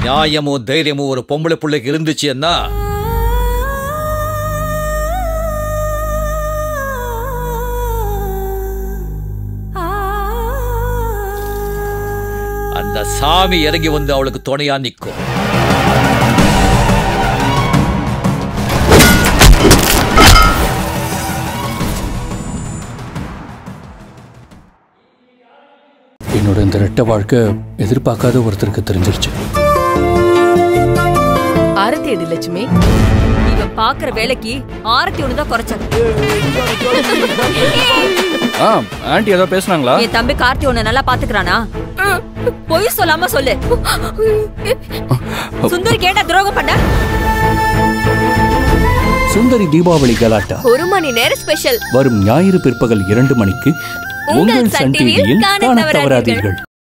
நியாயமும் தைரியமும் ஒரு பொம்பளை பிள்ளைக்கு இருந்துச்சுன்னா அந்த சாமி இறங்கி வந்து அவளுக்கு துணையா நிற்கும் என்னோட இந்த ரெட்டை வாழ்க்கை எதிர்பார்க்காத ஒருத்தருக்கு தெரிஞ்சிருச்சு ஆரத்தி எடு லட்சுமி இவன் பாக்குற வேலைக்கு ஆரத்தி ஒண்ணுதான் குறைச்சாங்க ஆ ஆண்டி ஏதோ பேசுனாங்களா என் தம்பி கார்த்தி உன்னை நல்லா பாத்துக்கிறானா பொய் சொல்லாம சொல்லு சுந்தரி கேட்டா துரோகம் பண்ண சுந்தரி தீபாவளி கலாட்டா ஒரு மணி நேரம் ஸ்பெஷல் வரும் ஞாயிறு பிற்பகல் இரண்டு மணிக்கு உங்கள் உங்கள் சன் சன் டிவியில் டிவியில் காணத் காண தவறாதீர்கள். தவறாதீர்கள்